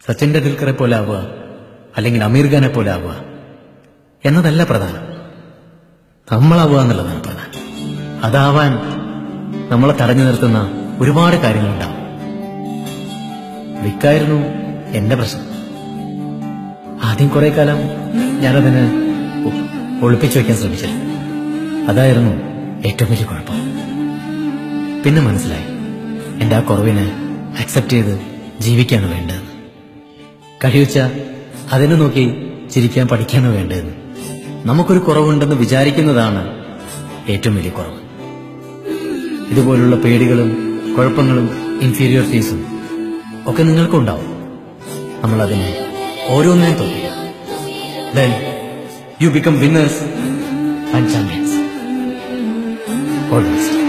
സച്ചിൻ ടെണ്ടുൽക്കറെ പോലെ ആവുക അല്ലെങ്കിൽ അമീർ ഖാനെ പോലെ ആവുക എന്നതല്ല പ്രധാനം നമ്മളാവുക എന്നുള്ളതാണ് പ്രധാനം അതാവാൻ നമ്മളെ തടഞ്ഞു നിർത്തുന്ന ഒരുപാട് കാര്യങ്ങളുണ്ടാവും വിക്കായിരുന്നു എന്റെ പ്രശ്നം ആദ്യം കുറെ കാലം ഞാനതിന് ഒ- ഒളിപ്പിച്ചു വെക്കാൻ ശ്രമിച്ചില്ല അതായിരുന്നു ഏറ്റവും വലിയ കുഴപ്പം പിന്നെ മനസ്സിലായി എന്റെ ആ കുറവിനെ അക്സെപ്റ്റ് ചെയ്ത് ജീവിക്കാണ് വേണ്ടതെന്ന് കഴിവച്ച അതിനെ നോക്കി ചിരിക്കാൻ പഠിക്കാണ് വേണ്ടതെന്ന് നമുക്കൊരു കുറവുണ്ടെന്ന് വിചാരിക്കുന്നതാണ് ഏറ്റവും വലിയ കുറവ് ഇതുപോലുള്ള പേടികളും കുഴപ്പങ്ങളും ഇൻഫീരിയോറിറ്റീസും ഒക്കെ നിങ്ങൾക്കുണ്ടാവും നമ്മൾ അതിനെ ഓരോന്നിനെയും തോന്നില്ല then you become winners and champions all best